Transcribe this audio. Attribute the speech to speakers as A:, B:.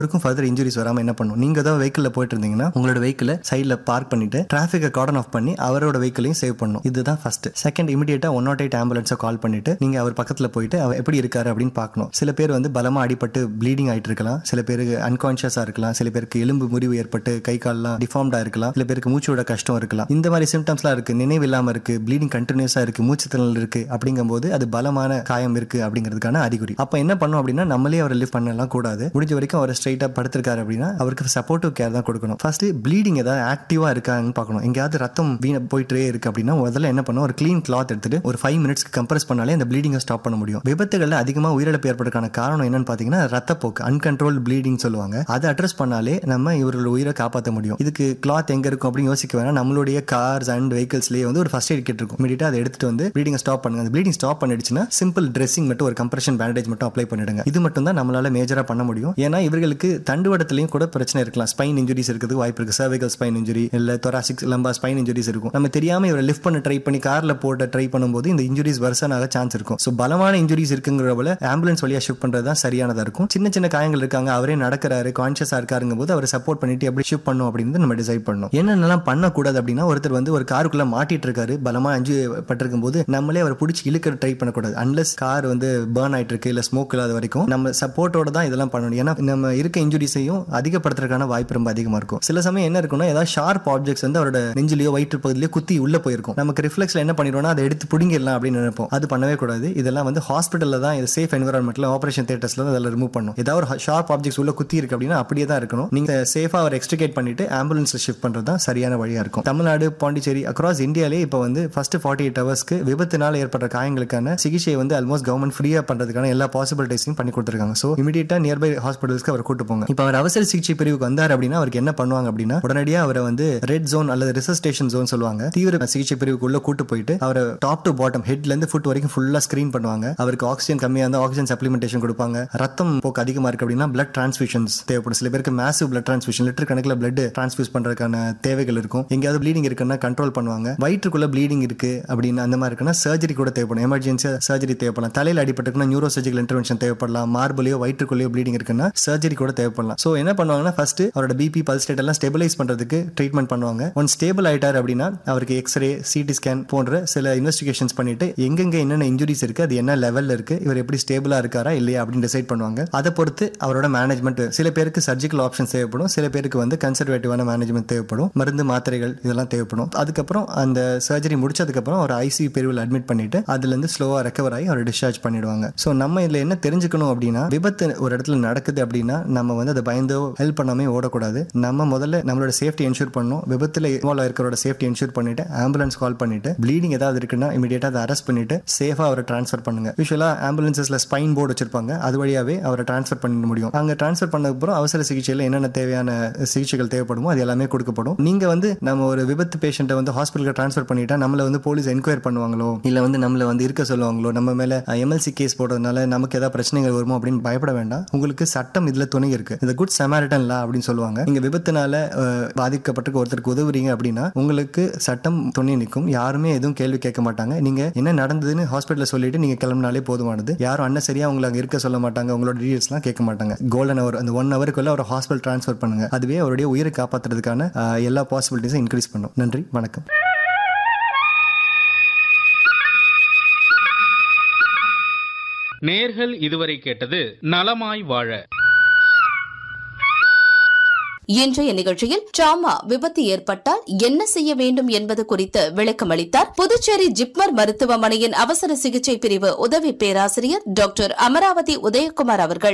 A: இருக்கும் further injuries வராம என்ன பண்ணும் நீங்க தான் வெஹிக்கிள் போயிட்டு இருந்தீங்கன்னா உங்களோட வெஹிக்கிளை சைடில் பார்க் பண்ணிட்டு டிராஃபிக்கை கார்டன் ஆஃப் பண்ணி அவரோட வெஹிக்கிளையும் சேவ் பண்ணும் இதுதான் ஃபர்ஸ்ட் செகண்ட் இமீடியட்டா ஒன் நாட் எயிட் ஆம்புலன்ஸை கால் பண்ணிட்டு நீங்க அவர் பக்கத்துல போயிட்டு அவர் எப்படி இருக்காரு அப்படின்னு பார்க்கணும் சில பேர் வந்து பலமா அடிபட்டு ப்ளீடிங் ஆயிட்டு இருக்கலாம் சில பேருக்கு அன்கான்ஷியஸா இருக்கலாம் சில பேருக்கு எலும்பு முறிவு ஏற்பட்டு கை கால்லாம் டிஃபார்ம்டா இருக்கலாம் சில பேருக்கு மூச்சு விட கஷ்டம் இருக்கலாம் இந்த மாதிரி சிம்டம்ஸ்லாம் இருக்கு நினைவு இல்லாம இருக்கு ப்ளீடிங் கண்டினியூஸா இருக்கு மூச்சு திணறல் இருக்கு அப்படிங்கும்போது அது பலமான காயம் இருக்கு அப்படிங்கிறதுக்கான அறிகுறி அப்ப என்ன பண்ணும் அப்படின்னா நம்மளே அவரை லிஃப்ட் பண்ணலாம் கூடாது முடிஞ்ச வரைக்கும் அவர் ஸ்ட்ரைட்டா படுத்திருக்காரு அப்படின்னா அவருக்கு சப்போர்ட்டிவ் கேர் தான் கொடுக்கணும் ஃபர்ஸ்ட் ப்ளீடிங் ஏதாவது ஆக்டிவா இருக்கான்னு பார்க்கணும் எங்கேயாவது ரத்தம் வீண போயிட்டே இருக்கு அப்படின்னா முதல்ல என்ன பண்ணும் ஒரு க்ளீன் கிளாத் எடுத்துட்டு ஒரு ஃபைவ் மினிட்ஸ்க்கு கம்ப்ரஸ் பண்ணாலே அந்த ப்ளீடிங்கை ஸ்டாப் பண்ண முடியும் விபத்துகள்ல அதிகமாக உயிரிழப்பு ஏற்படுறதுக்கான காரணம் என்னன்னு பார்த்தீங்கன்னா ரத்தப்போக்கு அன்கண்ட்ரோல் ப்ளீடிங் சொல்லுவாங்க அதை அட்ரஸ் பண்ணாலே நம்ம இவர்களோட உயிரை காப்பாற்ற முடியும் இதுக்கு கிளாத் எங்க இருக்கும் அப்படின்னு யோசிக்க வேணாம் நம்மளுடைய கார்ஸ் அண்ட் வெஹிக்கிள்ஸ்லேயே வந்து ஒரு ஃபர்ஸ்ட் எய்ட் கிட் இருக்கும் இமீடியட்டா அதை எடுத்துட்டு வந்து ப்ளீடிங்கை ஸ்டாப் பண்ணுங்க அந்த ப்ளீடிங் ஸ்டாப் பண்ணிடுச்சுன்னா சிம்பிள் ட்ரெஸ்ஸிங் மட்டும் ஒரு கம்ப்ரெஷன் பேண்டேஜ் மட்டும் அப்ளை பண்ணிடுங்க இது மட்டும் தான் நம்மளால மேஜரா பண்ண முடியும் ஏன்னா இவர்களுக்கு தண்டுவடத்துலையும் கூட பிரச்சனை இருக்கலாம் ஸ்பைன் இன்ஜுரிஸ் இருக்கிறதுக்கு வாய்ப்பு இருக்கு சர்வைக்கல் ஸ்பைன் இன்ஜுரி இல்ல தொராசிக் லம்பா ஸ்பைன் இன்ஜுரிஸ் இருக்கும் நம்ம தெரியாம இவரை லிஃப்ட் பண்ண ட்ரை பண்ணி கார்ல போட்ட ட்ரை பண்ணும்போது இந்த இன்ஜுரிஸ் வருஷனாக சான்ஸ் இருக்கும் ஸோ பலமான இன்ஜுரிஸ் இருக்குங்கிறவள ஆம்புலன்ஸ் வழியா ஷிஃப்ட் பண்றது தான் சரியானதா இருக்கும் சின்ன சின்ன காயங்கள் இருக்காங்க அவரே நடக்கிறாரு கான்சியஸா இருக்காருங்க போது அவரை சப்போர்ட் பண்ணிட்டு எப்படி ஷிஃப்ட் பண்ணும் அப்படின்னு நம்ம டிசைட் பண்ணணும் என்னென்னலாம் பண்ணக்கூடாது அப்படின்னா ஒருத்தர் வந்து ஒரு காருக்குள்ள மாட்டிட்டு இருக்காரு பலமா அஞ்சு பட்டிருக்கும் போது நம்மளே அவரை பிடிச்சி இழுக்க ட்ரை பண்ணக்கூடாது அன்லஸ் கார் வந்து பேர்ன் ஆயிட்டு இருக்கு இல்ல ஸ்மோக் இல்லாத வரைக்கும் நம்ம சப்போர்ட்டோட தான் இதெல்லாம் பண்ணணும் ஏன்னா நம்ம இருக்க இன்ஜுரிஸையும் அதிகப்படுத்துறதுக்கான வாய்ப்பு ரொம்ப அதிகமா இருக்கும் சில சமயம் என்ன இருக்கும்னா ஏதாவது ஷார்ப் ஆப்ஜெக்ட்ஸ் வந்து அவரோட நெஞ்சிலேயோ வயிற்று பகுதியிலேயோ குத்தி உள்ள போயிருக்கும் நமக்கு ரிஃப்ளெக்ஸ்ல என்ன பண்ணிடுவோம்னா அதை எடுத்து பிடிங்கிடலாம் அப்படின்னு நினைப்போம் அது பண்ணவே கூடாது இதெல்லாம் வந்து ஹாஸ்பிட்டல்ல தான் இது சேஃப் என்வரான்மெண்ட்ல ஆபரேஷன் தேட்டர்ஸ்ல தான் அதெல்லாம் ரிமூவ் பண்ணும் ஏதாவது ஒரு ஷார்ப் ஆப்ஜெக்ட்ஸ் உள்ள குத்தி இருக்கு அப்படின்னா அப்படியே தான் இருக்கணும் நீங்க சேஃபா அவர் எக்ஸ்ட்ரிகேட் பண்ணிட்டு ஆம்புலன்ஸ்ல ஷிஃப்ட் பண்றது தான் சரியான வழியா இருக்கும் தமிழ்நாடு பாண்டிச்சேரி அக்ராஸ் இந்தியாலே இப்போ வந்து ஃபர்ஸ்ட் ஃபார்ட்டி எயிட் ஹவர்ஸ்க்கு விபத்தினால ஏற்பட்ட காயங்களுக்கான சிகிச்சை வந்து ஆல்மோஸ்ட் கவர்மெண்ட் ஃப்ரீயா பண்றதுக்கான எல்லா பாசிபிலிட்டிஸையும் பண்ணி கொடுத்துருக்காங்க ஸோ இமீடியட்டா நியர்பை ஹாஸ்பிட்டல்ஸ்க்கு அவர் கூட்டு போங்க இப்போ அவர் அவசர சிகிச்சை பிரிவுக்கு வந்தார் அப்படின்னா அவருக்கு என்ன பண்ணுவாங்க அப்படின்னா உடனடியாக அவரை வந்து ரெட் ஜோன் அல்லது ரிசஸ்டேஷன் ஜோன் சொல்லுவாங்க தீவிர சிகிச்சை பிரிவுக்குள்ள கூட்டு போயிட்டு அவரை டாப் டு பாட்டம் ஹெட்ல இருந்து ஃபுட் வரைக்கும் ஃபுல்லா ஸ்கிரீன் பண்ணுவாங்க அவருக்கு ஆக்சிஜன் கம்மியா இருந்தால் ஆக்சிஜன் சப்ளிமெண்டேஷன் கொடுப்பாங்க ரத்தம் போக்கு அதிகமா இருக்கு அப்படின்னா பிளட் டிரான்ஸ்ஃபியூஷன்ஸ் தேவைப்படும் சில பேருக்கு மேசிவ் பிளட் டிரான்ஸ்ஃபியூஷன் லிட்டர் கணக்கில் பிளட் டிரான்ஸ்ஃபியூஸ் பண்றதுக்கான தேவைகள் இருக்கும் எங்கேயாவது ப்ளீடிங் இருக்குன்னா கண்ட்ரோல் பண்ணுவாங்க வயிற்றுக்குள்ள ப்ளீடிங் இருக்கு அப்படின்னு அந்த மாதிரி இருக்குன்னா சர்ஜரி கூட தேவைப்படும் எமர்ஜென்சியா சர்ஜரி தேவைப்படலாம் தலையில் அடிபட்டுக்குன்னா நியூரோ சர்ஜிக்கல் இன்டர்வென்ஷன் தேவைப்படலாம் மார்பிளையோ வயிற்றுக்குள்ளேயோ ப்ளீடிங் இருக்குன்னா சர்ஜரி கூட தேவைப்படலாம் ஸோ என்ன பண்ணுவாங்கன்னா ஃபர்ஸ்ட் அவரோட பிபி பல்ஸ் ரேட் எல்லாம் ஸ்டெபிலைஸ் பண்றதுக்கு ட்ரீட்மெண்ட் பண்ணுவாங்க ஒன் ஸ்டேபிள் ஆயிட்டார் அப்படின்னா அவருக்கு எக்ஸ்ரே சிடி ஸ்கேன் போன்ற சில இன்வெஸ்டிகேஷன்ஸ் பண்ணிட்டு எங்கெங்க என்னென்ன இன்ஜுரிஸ் இருக்கு அது என்ன லெவல்ல இருக்கு இவர் எப்படி ஸ்டேபிளா இருக்காரா இல்லையா அப்படின்னு டிசைட் பண்ணுவாங்க அதை பொறுத்து அவரோட மேனேஜ்மெண்ட் சில பேருக்கு சர்ஜிக்கல் ஆப்ஷன்ஸ் தேவைப்படும் சில பேருக்கு வந்து கன்சர்வேட்டிவான மேனேஜ்மெண்ட் தேவைப்படும் மருந்து மாத்திரைகள் இதெல்லாம் தேவைப்படும் அதுக்கப்புறம் அந்த சர்ஜரி முடிச்சதுக்கப்புறம் ஒரு ஐசியூ பிரிவில் அட்மிட் பண்ணிட்டு அதுல இருந்து ஸ்லோவா ரெக்கவர் ஆகி அவர் டிஸ்சார்ஜ் பண்ணிடுவாங்க ஸோ நம்ம இதுல என்ன தெரிஞ்சுக்கணும் அப்படின்னா விபத்து ஒரு இடத்துல நடக்குது அப்படின்னா நம்ம வந்து அதை பயந்தோ ஹெல்ப் பண்ணாமே ஓடக்கூடாது நம்ம முதல்ல நம்மளோட சேஃப்டி என்ஷூர் பண்ணணும் விபத்துல இன்வால்வ் இருக்கிறோட சேஃப்டி என்ஷூர் பண்ணிட்டு ஆம்புலன்ஸ் கால் பண்ணிட்டு ப்ளீடிங் ஏதாவது இருக்குன்னா இமீடியட்டா அதை அரெஸ்ட் பண்ணிட்டு சேஃபா அவரை ட்ரான்ஸ்ஃபர் பண்ணுங்க யூஸ்வலா ஆம்புலன்சஸ்ல ஸ்பைன் போர்டு வச்சிருப்பாங்க அது வழியாவே அவரை ட்ரான்ஸ்ஃபர் பண்ண முடியும் அங்க ட்ரான்ஸ்ஃபர் பண்ணதுக்கப்புறம் அவசர சிகிச்சையில் என்னென்ன தேவையான சிகிச்சைகள் தேவைப்படுமோ அது எல்லாமே கொடுக்கப்படும் நீங்க வந்து நம்ம ஒரு விபத்து பேஷண்ட்டை வந்து ஹாஸ்பிட்டலுக்கு ட்ரான்ஸ்ஃபர் பண்ணிட்டா நம்மள வந்து போலீஸ் என்கொயர் பண்ணுவாங்களோ இல்ல வந்து நம்மள வந்து இருக்க சொல்லுவாங்களோ நம்ம மேல எம்எல்சி கேஸ் போடுறதுனால நமக்கு ஏதாவது பிரச்சனைகள் வருமோ அப்படின்னு பயப்பட வேண்டாம் உங்களுக்கு சட்டம் இதுல துணை இருக்கு இந்த குட் சமாரிட்டன் லா அப்படின்னு சொல்லுவாங்க நீங்க விபத்துனால அஹ், பாதிக்கப்பட்டிருக்க ஒருத்தருக்கு உதவுறீங்க அப்படின்னா உங்களுக்கு சட்டம் துணை நிற்கும் யாருமே எதுவும் கேள்வி கேட்க மாட்டாங்க நீங்க என்ன நடந்ததுன்னு ஹாஸ்பிட்டல்ல சொல்லிட்டு நீங்க கிளம்பினாலே போதுமானது யாரும் அண்ணன் சரியா உங்களை அங்க இருக்க சொல்ல மாட்டாங்க உங்களோட டீடைல்ஸ்லாம் கேட்க மாட்டாங்க கோல்டன் அவர் அந்த ஒன் ஹவருக்குள்ள அவர் ஹாஸ்பிட்டல் ட்ரான்ஸ்ஃபர் பண்ணுங்க அதுவே அவருடைய உயிரை காப்பாத்துறதுக்கான அஹ், எல்லா பாசிபிலிட்டிஸும் இன்க்ரீஸ் பண்ணும் நன்றி வணக்கம்
B: நேர்கள் இதுவரை கேட்டது நலமாய் வாழ
C: இன்றைய நிகழ்ச்சியில் ட்ராமா விபத்து ஏற்பட்டால் என்ன செய்ய வேண்டும் என்பது குறித்து விளக்கமளித்தார் புதுச்சேரி ஜிப்மர் மருத்துவமனையின் அவசர சிகிச்சை பிரிவு உதவி பேராசிரியர் டாக்டர் அமராவதி உதயகுமார் அவர்கள்